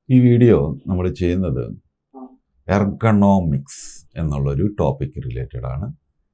ഈ വീഡിയോ നമ്മൾ ചെയ്യുന്നത് എർഗണോമിക്സ് എന്നുള്ളൊരു ടോപ്പിക് റിലേറ്റഡ് ആണ്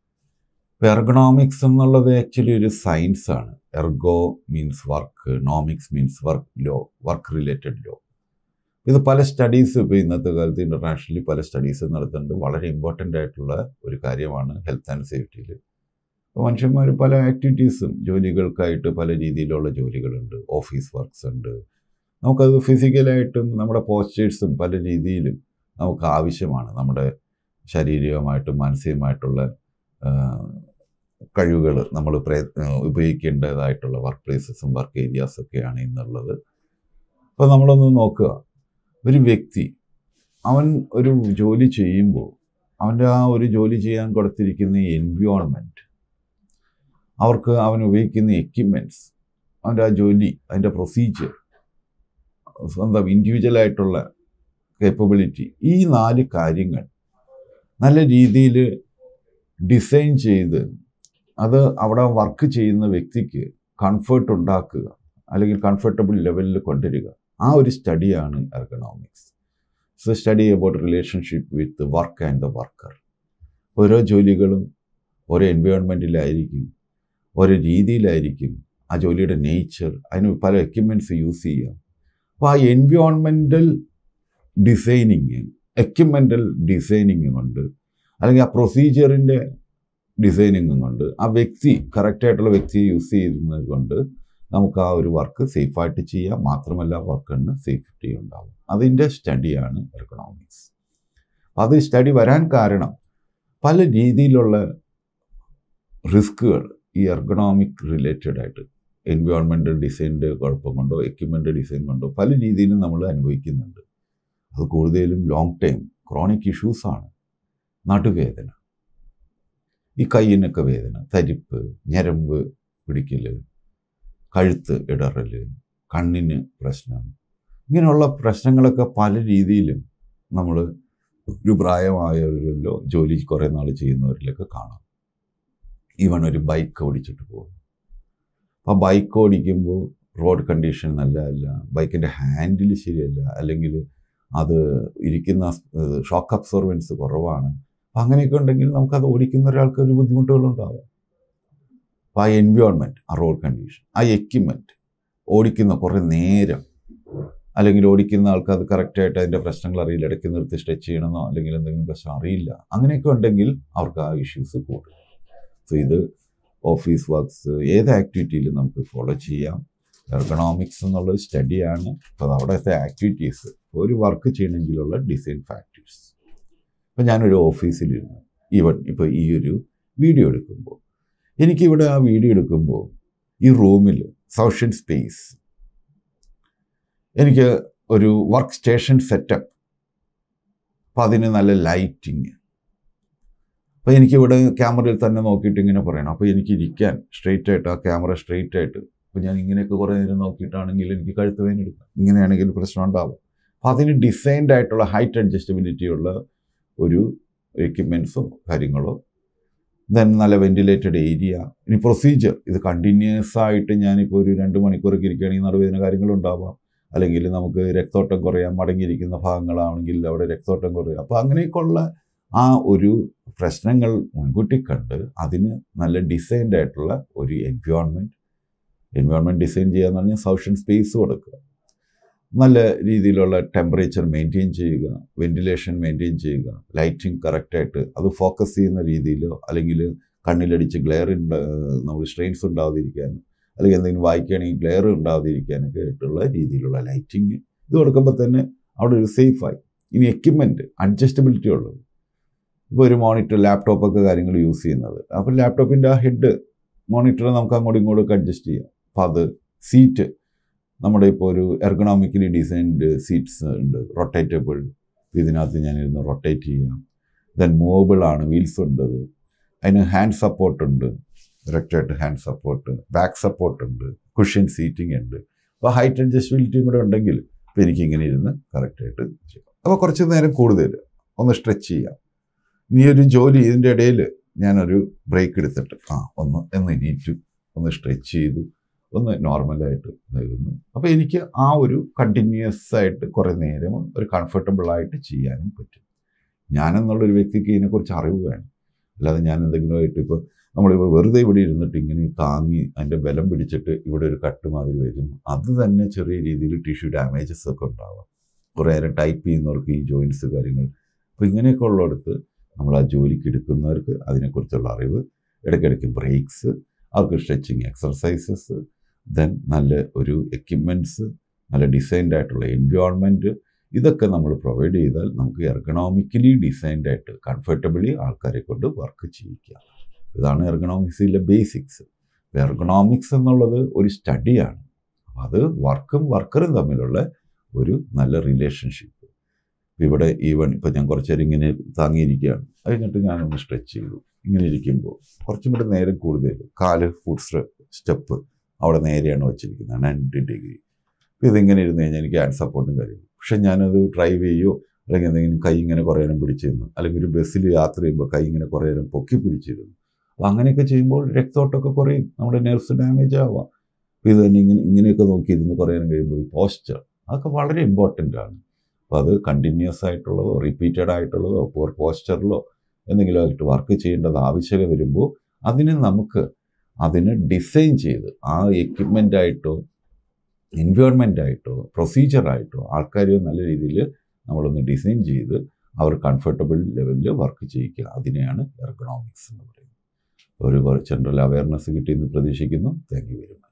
എർഗണോമിക്സ് എന്നുള്ളത് ആക്ച്വലി ഒരു സയൻസ് ആണ് ergo means work nomics means work law work related law ഇത് പല സ്റ്റഡീസ് ഇപ്പോൾ ഇന്നത്തെ കാലത്ത് ഇൻ്റർനാഷണലി പല സ്റ്റഡീസ് നടത്തുന്നുണ്ട് വളരെ ഇമ്പോർട്ടൻ്റ് ആയിട്ടുള്ള ഒരു കാര്യമാണ് ഹെൽത്ത് ആൻഡ് സേഫ്റ്റിയിൽ അപ്പോൾ മനുഷ്യന്മാർ പല ആക്ടിവിറ്റീസും ജോലികൾക്കായിട്ട് പല രീതിയിലുള്ള ജോലികളുണ്ട് ഓഫീസ് വർക്ക്സ് ഉണ്ട് നമുക്കത് ഫിസിക്കലായിട്ടും നമ്മുടെ പോസ്റ്റേഴ്സും പല രീതിയിലും നമുക്ക് ആവശ്യമാണ് നമ്മുടെ ശാരീരികമായിട്ടും മാനസികമായിട്ടുള്ള കഴിവുകൾ നമ്മൾ പ്രയ ഉപയോഗിക്കേണ്ടതായിട്ടുള്ള വർക്ക് പ്ലേസസും വർക്ക് ഏരിയാസൊക്കെയാണ് ഇന്നുള്ളത് അപ്പോൾ നമ്മളൊന്ന് നോക്കുക ഒരു വ്യക്തി അവൻ ഒരു ജോലി ചെയ്യുമ്പോൾ അവൻ്റെ ആ ഒരു ജോലി ചെയ്യാൻ കൊടുത്തിരിക്കുന്ന എൻവയോൺമെൻറ്റ് അവർക്ക് അവൻ ഉപയോഗിക്കുന്ന എക്യുപ്മെൻറ്റ്സ് അവൻ്റെ ആ ജോലി അതിൻ്റെ പ്രൊസീജിയർ സ്വന്തം ഇൻഡിവിജ്വലായിട്ടുള്ള കേപ്പബിലിറ്റി ഈ നാല് കാര്യങ്ങൾ നല്ല രീതിയിൽ ഡിസൈൻ ചെയ്ത് അത് അവിടെ വർക്ക് ചെയ്യുന്ന വ്യക്തിക്ക് കംഫർട്ട് ഉണ്ടാക്കുക അല്ലെങ്കിൽ കംഫർട്ടബിൾ ലെവലിൽ കൊണ്ടുവരിക ആ ഒരു സ്റ്റഡിയാണ് ergonomics so study about relationship with work and the worker ഓരോ ജോലികളും ഓരോ എൻവയോൺമെൻറ്റിലായിരിക്കും ഓരോ രീതിയിലായിരിക്കും ആ ജോലിയുടെ നേച്ചർ അതിന് പല എക്യുപ്മെൻറ്റ്സ് യൂസ് ചെയ്യാം അപ്പോൾ ആ എൻവയോൺമെൻറ്റൽ ഡിസൈനിങ് എക്യുപ്മെൻ്റൽ ഡിസൈനിങ് കൊണ്ട് അല്ലെങ്കിൽ ആ പ്രൊസീജിയറിൻ്റെ ഡിസൈനിങ് കൊണ്ട് ആ വ്യക്തി കറക്റ്റായിട്ടുള്ള വ്യക്തിയെ യൂസ് ചെയ്യുന്നത് കൊണ്ട് നമുക്ക് ആ ഒരു വർക്ക് സേഫായിട്ട് ചെയ്യാം മാത്രമല്ല വർക്കിന് സേഫ്റ്റി ഉണ്ടാവും അതിൻ്റെ സ്റ്റഡിയാണ് എക്കണോമിക്സ് അത് സ്റ്റഡി വരാൻ കാരണം പല രീതിയിലുള്ള റിസ്ക്കുകൾ ഈ എർഗണോമിക് റിലേറ്റഡ് ആയിട്ട് എൻവയോൺമെൻറ്റൽ ഡിസൈനിൻ്റെ കുഴപ്പം കൊണ്ടോ എക്യുപ്മെൻ്റ് ഡിസൈൻ കൊണ്ടോ പല രീതിയിലും നമ്മൾ അനുഭവിക്കുന്നുണ്ട് അത് കൂടുതലും ലോങ് ടൈം ക്രോണിക് ഇഷ്യൂസാണ് നടുവേദന ഈ കയ്യിനൊക്കെ വേദന തരിപ്പ് ഞരമ്പ് പിടിക്കൽ കഴുത്ത് ഇടറൽ കണ്ണിന് പ്രശ്നം ഇങ്ങനെയുള്ള പ്രശ്നങ്ങളൊക്കെ പല രീതിയിലും നമ്മൾ ഒരു പ്രായമായവരിലോ ജോലി കുറേ നാൾ ചെയ്യുന്നവരിലൊക്കെ കാണാം ഈവൺ ഒരു ബൈക്ക് ഓടിച്ചിട്ട് പോകും അപ്പോൾ ബൈക്ക് ഓടിക്കുമ്പോൾ റോഡ് കണ്ടീഷൻ നല്ലതല്ല ബൈക്കിൻ്റെ ഹാൻഡിൽ ശരിയല്ല അല്ലെങ്കിൽ അത് ഇരിക്കുന്ന ഷോക്ക് അബ്സോർബൻസ് കുറവാണ് അപ്പം അങ്ങനെയൊക്കെ ഉണ്ടെങ്കിൽ നമുക്കത് ഓടിക്കുന്ന ഒരാൾക്ക് ഒരു ബുദ്ധിമുട്ടുകളുണ്ടാവും അപ്പോൾ ആ എൻവയോൺമെൻറ്റ് ആ റോഡ് കണ്ടീഷൻ ആ എക്യുപ്മെൻറ്റ് ഓടിക്കുന്ന കുറേ നേരം അല്ലെങ്കിൽ ഓടിക്കുന്ന ആൾക്ക് അത് കറക്റ്റായിട്ട് അതിൻ്റെ പ്രശ്നങ്ങൾ അറിയില്ല ഇടയ്ക്ക് നിർത്തി സ്ട്രെച്ച് ചെയ്യണമെന്നോ അല്ലെങ്കിൽ എന്തെങ്കിലും പ്രശ്നം അറിയില്ല അങ്ങനെയൊക്കെ ഉണ്ടെങ്കിൽ അവർക്ക് ആ ഇഷ്യൂസ് കൂടും സോ ഇത് ഓഫീസ് വർക്ക്സ് ഏത് ആക്ടിവിറ്റിയിലും നമുക്ക് ഫോളോ ചെയ്യാം എർഗണോമിക്സ് എന്നുള്ളൊരു സ്റ്റഡിയാണ് അപ്പോൾ അവിടുത്തെ ആക്ടിവിറ്റീസ് ഒരു വർക്ക് ചെയ്യണമെങ്കിലുള്ള ഡിസൈൻ ഫാക്ടേഴ്സ് ഇപ്പോൾ ഞാനൊരു ഓഫീസിലിരുന്നു ഈവൻ ഇപ്പോൾ ഈ ഒരു വീഡിയോ എടുക്കുമ്പോൾ എനിക്കിവിടെ ആ വീഡിയോ എടുക്കുമ്പോൾ ഈ റൂമിൽ സോഷ്യൽ സ്പേസ് എനിക്ക് ഒരു വർക്ക് സ്റ്റേഷൻ സെറ്റപ്പ് അപ്പോൾ അതിന് നല്ല ലൈറ്റിങ് അപ്പോൾ എനിക്കിവിടെ ക്യാമറയിൽ തന്നെ നോക്കിയിട്ട് ഇങ്ങനെ പറയണം അപ്പോൾ എനിക്ക് ഇരിക്കാൻ സ്ട്രെയിറ്റ് ആയിട്ട് ആ ക്യാമറ സ്ട്രെയിറ്റ് ആയിട്ട് അപ്പോൾ ഞാൻ ഇങ്ങനെയൊക്കെ കുറേ നേരം നോക്കിയിട്ടാണെങ്കിൽ എനിക്ക് കഴുത്ത് വേദന എടുക്കാം ഇങ്ങനെയാണെങ്കിൽ പ്രശ്നം ഉണ്ടാവും അപ്പോൾ അതിന് ഡിസൈൻഡ് ആയിട്ടുള്ള ഹൈറ്റ് അഡ്ജസ്റ്റബിലിറ്റി ഉള്ള ഒരു എക്യുപ്മെൻറ്റ്സോ കാര്യങ്ങളോ ദെൻ നല്ല വെന്റിലേറ്റഡ് ഏരിയ ഇനി പ്രൊസീജിയർ ഇത് കണ്ടിന്യൂസ് ആയിട്ട് ഞാനിപ്പോൾ ഒരു രണ്ട് മണിക്കൂറൊക്കെ ഇരിക്കുകയാണെങ്കിൽ നടുവേദന കാര്യങ്ങളുണ്ടാവാം അല്ലെങ്കിൽ നമുക്ക് രക്തോട്ടം കുറയാം മടങ്ങിയിരിക്കുന്ന ഭാഗങ്ങളാണെങ്കിൽ അവിടെ രക്തോട്ടം കുറയാം അപ്പോൾ അങ്ങനെയൊക്കെയുള്ള ആ ഒരു പ്രശ്നങ്ങൾ മുൻകൂട്ടി കണ്ട് അതിന് നല്ല ഡിസൈൻഡ് ആയിട്ടുള്ള ഒരു എൻവയോൺമെൻറ്റ് എൻവയോൺമെൻറ്റ് ഡിസൈൻ ചെയ്യാന്ന് പറഞ്ഞാൽ സോഷ്യൽ സ്പേസ് കൊടുക്കുക നല്ല രീതിയിലുള്ള ടെമ്പറേച്ചർ മെയിൻറ്റെയിൻ ചെയ്യുക വെന്റിലേഷൻ മെയിൻറ്റെയിൻ ചെയ്യുക ലൈറ്റിംഗ് കറക്റ്റായിട്ട് അത് ഫോക്കസ് ചെയ്യുന്ന രീതിയിലോ അല്ലെങ്കിൽ കണ്ണിലടിച്ച് ഗ്ലെയർ നമ്മൾ സ്ട്രെയിൻസ് ഉണ്ടാവാതിരിക്കാനും അല്ലെങ്കിൽ എന്തെങ്കിലും വായിക്കുകയാണെങ്കിൽ ഗ്ലെയർ ഉണ്ടാവാതിരിക്കാനൊക്കെ ആയിട്ടുള്ള രീതിയിലുള്ള ലൈറ്റിങ് ഇത് കൊടുക്കുമ്പോൾ തന്നെ അവിടെ ഒരു സേഫായി ഇനി എക്യുപ്മെൻറ്റ് അഡ്ജസ്റ്റബിലിറ്റി ഉള്ളത് ഇപ്പോൾ ഒരു മോണിറ്റർ ലാപ്ടോപ്പൊക്കെ കാര്യങ്ങൾ യൂസ് ചെയ്യുന്നത് അപ്പോൾ ലാപ്ടോപ്പിൻ്റെ ആ ഹെഡ് മോണിറ്റർ നമുക്ക് അങ്ങോട്ടും ഇങ്ങോട്ടും അഡ്ജസ്റ്റ് ചെയ്യാം അപ്പോൾ അത് സീറ്റ് നമ്മുടെ ഇപ്പോൾ ഒരു എർഗണോമിക്കലി ഡിസൈൻഡ് സീറ്റ്സ് ഉണ്ട് റൊട്ടേറ്റബിൾ ഇതിനകത്ത് ഞാനിരുന്ന് റൊട്ടേറ്റ് ചെയ്യാം ദെൻ മൂവബിൾ ആണ് വീൽസ് ഉണ്ട് അതിന് ഹാൻഡ് സപ്പോർട്ട് ഉണ്ട് ഡയറക്റ്റായിട്ട് ഹാൻഡ് സപ്പോർട്ട് ബാക്ക് സപ്പോർട്ട് ഉണ്ട് കുഷ്യൻ സീറ്റിംഗ് ഉണ്ട് അപ്പോൾ ഹൈറ്റ് അഡ്ജസ്റ്റബിലിറ്റിയും കൂടെ ഉണ്ടെങ്കിൽ ഇപ്പോൾ എനിക്ക് ഇങ്ങനെ ഇരുന്ന് കറക്റ്റായിട്ട് ചെയ്യാം അപ്പോൾ കുറച്ച് നേരം കൂടുതൽ ഒന്ന് സ്ട്രെച്ച് ചെയ്യാം ഈ ഒരു ജോലി ഇതിൻ്റെ ഇടയിൽ ഞാനൊരു ബ്രേക്ക് എടുത്തിട്ട് ആ ഒന്ന് എന്ന് എണീറ്റു ഒന്ന് സ്ട്രെച്ച് ചെയ്തു ഒന്ന് നോർമലായിട്ട് നൽകുന്നു അപ്പോൾ എനിക്ക് ആ ഒരു കണ്ടിന്യൂസ് ആയിട്ട് കുറേ നേരം ഒരു കംഫർട്ടബിളായിട്ട് ചെയ്യാനും പറ്റും ഞാനെന്നുള്ളൊരു വ്യക്തിക്ക് ഇതിനെക്കുറിച്ച് അറിവ് വേണം അല്ലാതെ ഞാൻ എന്തെങ്കിലും ആയിട്ട് ഇപ്പോൾ നമ്മളിവിടെ വെറുതെ ഇവിടെ ഇരുന്നിട്ട് ഇങ്ങനെ താങ്ങി അതിൻ്റെ ബലം പിടിച്ചിട്ട് ഇവിടെ ഒരു കട്ട് മാതിരി വരും അത് തന്നെ ചെറിയ രീതിയിൽ ടിഷ്യൂ ഡാമേജസ് ഒക്കെ ഉണ്ടാവാം കുറേ നേരം ടൈപ്പ് ചെയ്യുന്നവർക്ക് ഈ ജോയിൻസ് കാര്യങ്ങൾ അപ്പോൾ ഇങ്ങനെയൊക്കെ ഉള്ളിടത്ത് നമ്മൾ ആ ജോലിക്ക് എടുക്കുന്നവർക്ക് അതിനെക്കുറിച്ചുള്ള അറിവ് ഇടയ്ക്കിടയ്ക്ക് ബ്രേക്സ് അവർക്ക് സ്ട്രെച്ചിങ് എക്സർസൈസസ് ദെൻ നല്ല ഒരു എക്യുപ്മെൻറ്റ്സ് നല്ല ഡിസൈൻഡ് ആയിട്ടുള്ള എൻവയോൺമെൻറ്റ് ഇതൊക്കെ നമ്മൾ പ്രൊവൈഡ് ചെയ്താൽ നമുക്ക് എർഗണോമിക്കലി ഡിസൈൻഡ് ആയിട്ട് കംഫർട്ടബിളി ആൾക്കാരെ കൊണ്ട് വർക്ക് ചെയ്യിക്കാം ഇതാണ് എർഗണോമിക്സിലെ ബേസിക്സ് എർഗണോമിക്സ് എന്നുള്ളത് ഒരു സ്റ്റഡിയാണ് അത് വർക്കും വർക്കറും തമ്മിലുള്ള ഒരു നല്ല റിലേഷൻഷിപ്പ് ഇവിടെ ഈവൺ ഇപ്പം ഞാൻ കുറച്ച് നേരം ഇങ്ങനെ താങ്ങിയിരിക്കുകയാണ് അത് കഴിഞ്ഞിട്ട് ഞാനൊന്ന് സ്ട്രെച്ച് ചെയ്തു ഇങ്ങനെ ഇരിക്കുമ്പോൾ കുറച്ചും കൂടെ നേരം കൂടുതൽ കാല് ഫുഡ് സ്റ്റെപ്പ് അവിടെ നേരെയാണ് വെച്ചിരിക്കുന്നത് നയൻറ്റി ഡിഗ്രി ഇതിങ്ങനെ ഇരുന്ന് കഴിഞ്ഞാൽ എനിക്ക് ഹാൻഡ് സപ്പോർട്ടും കാര്യമില്ല പക്ഷെ ഞാനത് ഡ്രൈവ് ചെയ്യുമോ അല്ലെങ്കിൽ എന്തെങ്കിലും കൈ ഇങ്ങനെ കുറേ നേരം പിടിച്ചിരുന്നു അല്ലെങ്കിൽ ഒരു ബസ്സിൽ യാത്ര ചെയ്യുമ്പോൾ കൈ ഇങ്ങനെ കുറേ നേരം പൊക്കി പിടിച്ചിരുന്നു അപ്പോൾ അങ്ങനെയൊക്കെ ചെയ്യുമ്പോൾ രക്തോട്ടമൊക്കെ കുറയും നമ്മുടെ നെർവ്സ് ഡാമേജ് ആവാം അപ്പോൾ ഇത് തന്നെ ഇങ്ങനെ ഇങ്ങനെയൊക്കെ നോക്കിയിരുന്ന് കുറേ നേരം കഴിയുമ്പോൾ ഈ പോസ്ചർ അതൊക്കെ വളരെ ഇമ്പോർട്ടൻ്റ് ആണ് അപ്പോൾ അത് കണ്ടിന്യൂസ് ആയിട്ടുള്ളതോ റിപ്പീറ്റഡ് ആയിട്ടുള്ളതോ പോർ പോസ്ചറിലോ എന്തെങ്കിലും ആയിട്ട് വർക്ക് ചെയ്യേണ്ടത് ആവശ്യകത വരുമ്പോൾ അതിന് നമുക്ക് അതിന് ഡിസൈൻ ചെയ്ത് ആ എക്യുപ്മെൻ്റ് ആയിട്ടോ എൻവയോൺമെൻ്റ് ആയിട്ടോ പ്രൊസീജിയറായിട്ടോ ആൾക്കാർ നല്ല രീതിയിൽ നമ്മളൊന്ന് ഡിസൈൻ ചെയ്ത് അവർ കംഫർട്ടബിൾ ലെവലിൽ വർക്ക് ചെയ്യിക്കുക അതിനെയാണ് എർഗണോമിക്സ് എന്ന് പറയുന്നത് ഒരു ജനറൽ അവയർനെസ് കിട്ടിയെന്ന് പ്രതീക്ഷിക്കുന്നു താങ്ക് യു വെരി മച്ച്